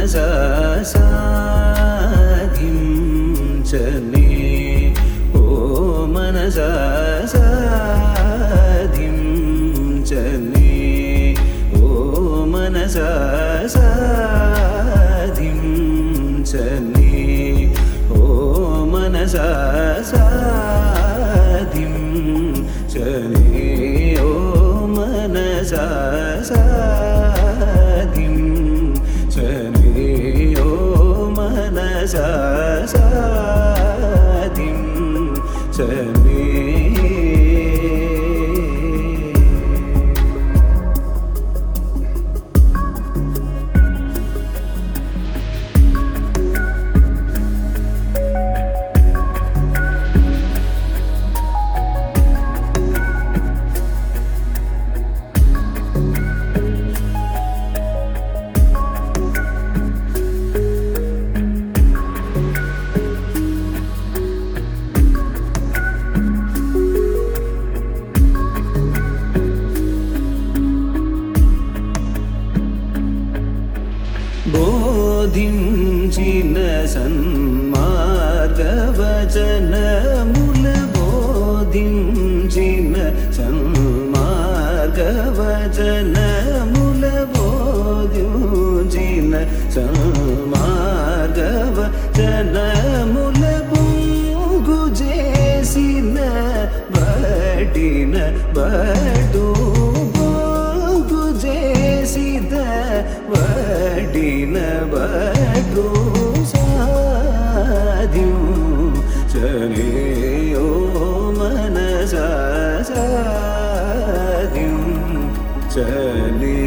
మనసా సాధించనే ఓ మనసా సాధించనే ఓ మనసా సాధించనే ఓ మనసా సాధించనే ఓ మనసా సాధించనే ఓ మనసా సాధించనే బోధించిన సన్మార్గవచనముల బోధించిన సన్మార్గవచనముల బోధించిన సన్మార్గవచనముల పొంగు చేసిన బటిన బడు పొంగు చేసిన వడిన బడు సాధ్యం చనేయో మనస సాధ్యం చనే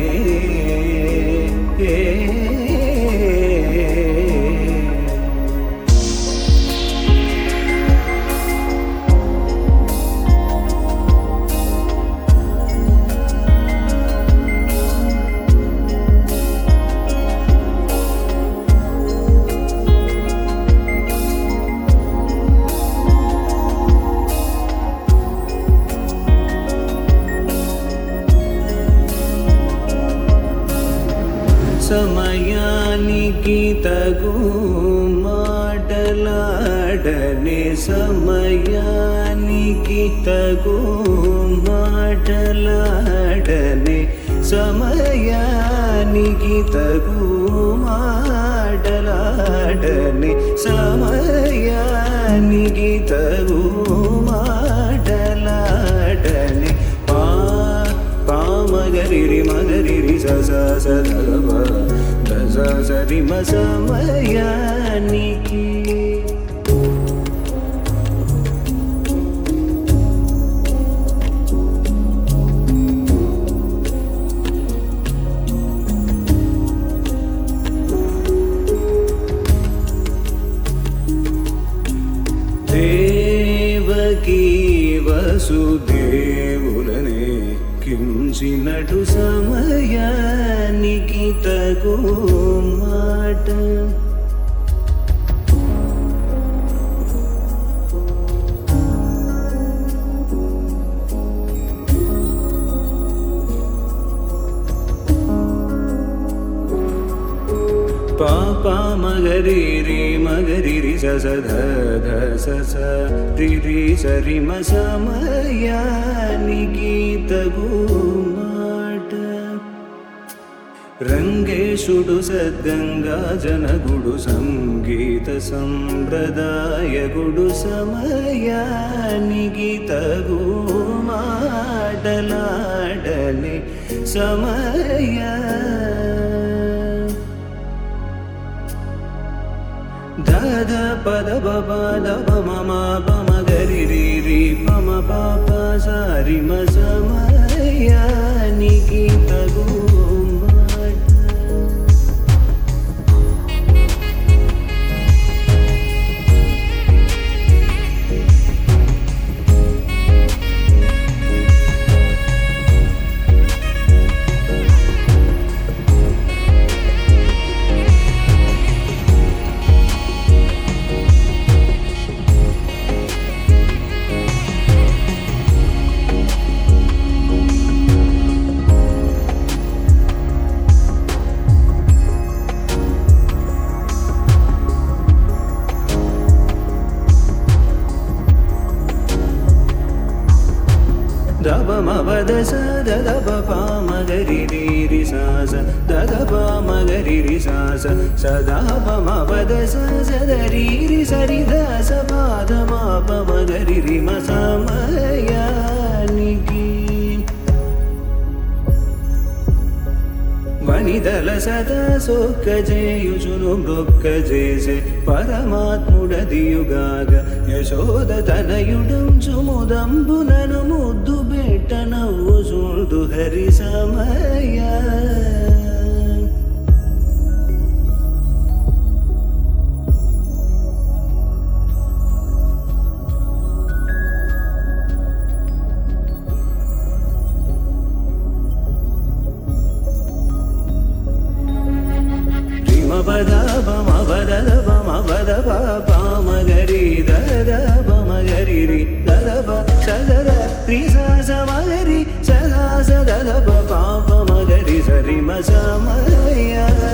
సమయానికి తగు మాటలాడనే సమయానికి తగు మాటలాడనే సమయానికి తగు మాటలాడనే సమయానికి తగు మాటలాడనే పా పామగరిరి మగరిరి సస సదవ దస సరి మ సమయానికి దేవకీ వసుదేవులనే కించినటు సమయానికి తగు మాట పాపా మగరి రి మగరి రి స స ధ ధ స స రి రి సరి మ సమయానికి తగు మాట రంగేశుడు సద్గంగా జనగుడు సంగీత సంప్రదాయగుడు సమయానికి తగు మాటలాడలే సమయ దద పద బబ దబ మమ పమ గరి రి రి పమ పాప సారి మ సమయానికి తగు మాట పద స దద ప పా మగరి రి రి సా స దద పా మగరి రి సా స సదా ప మ పద స సద రి రి సరి ద స పాద మా ప మగరి రి మ సమయానికి వనిదల సదా సొక్క చేయుచును మృక్క చేసే పరమాత్ముడదియుగాగ యశోద తనయుడంచు ముదంబునను ముద్దు బెట్ట నవ్వు చూడు హరి సమయ రిమ పద పమ పద పమ పద ప పామగరి దద పమగరి రి దద ప సదద రి స సమగరి సదా సదద ప పాపమగరి సరి మ సమయ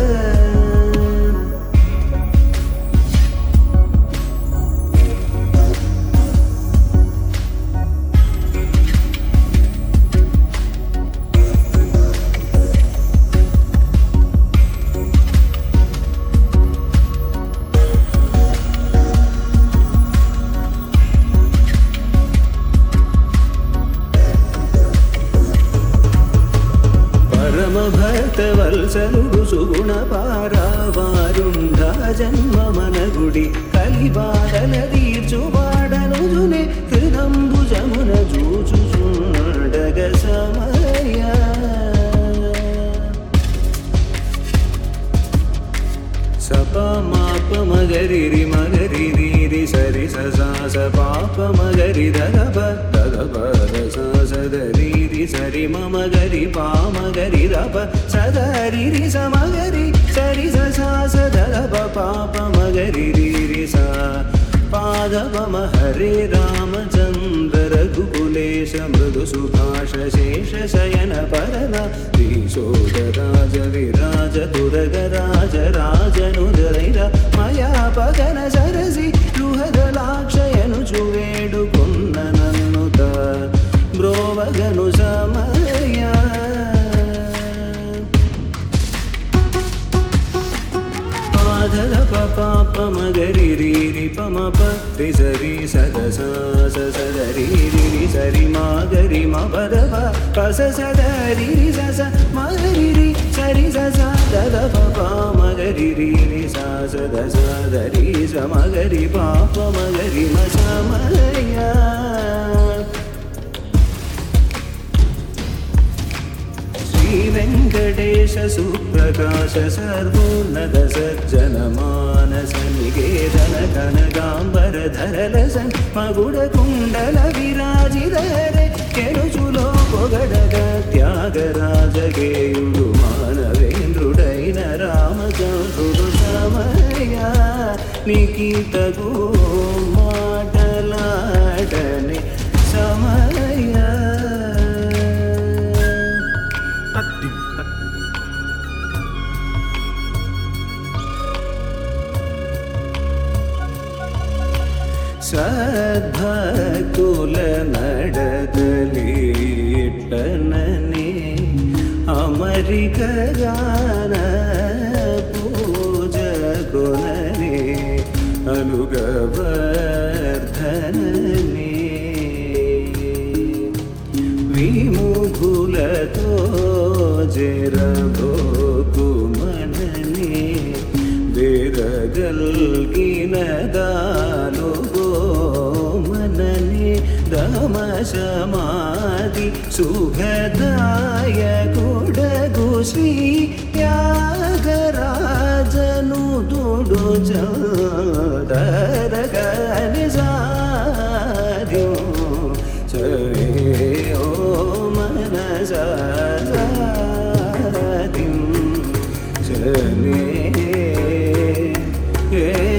పరమ భక్త వల్సలుడు సుగుణ పారావారుంధ జన్మ మనగుడి కలిబాధల తీర్చువాడనుజునే హృదంబు జమున జూచుచుండగ సమయ సప మాప మగరి రి మగరి రి రి సరి స సా స పాప మగరి దదప దదప రస సదరి రి సరి మమ గరి పా మగరి దప సదరి రి స మగరి సరి స సా స దదప పాప మగరి రి రి స పాదపమ హరే రామచంద్ర రఘుకులేశ మృదు సుభాష శేష శయన పరన శ్రీశోధరాజ విరాజ తురగ రాజ రాజనుదరైర మయా పగన సరసి గృహదలాక్షయను చువేడుకున్న నన్నుత బ్రోవగను సమయ పాదద పాప మగరి రి రి పమ ప రి సరి సద స స సద రి రి రి సరి మా గరి మ పద ప ప స సద రి రి స స మగరి రి సరి స స దద ప ప మగరి రి రి స స ద స ద రి స మగరి పాప మగరి మ సమయ శ్రీ వెంకటేశ సుప్రకాశ సర్వోన్నత సజ్జన మానస నికేతన కనకాంబర ధరల సన్ మగుడ కుండల విరాజిదరే కెరుచులో పొగడగ త్యాగరాజగేయుడు మానవేంద్రుడైన రామచంద్రుడు సమయ నికితగు మాటలాడని సమయ సద్భక్తుల నడదలి ఇట్టనని అమరిక గాన పూజ కొనని అనుగవర్ధనని విముఖులతో జరబోకుమనని విరగల్గిన దాలు గోమనని దమశమాది సుఖదాయ కుడగు శ్రీ త్యాగరాజను దుడు చరగని సాధ్యం సరే ఓ మనసాదిం శనే ఏ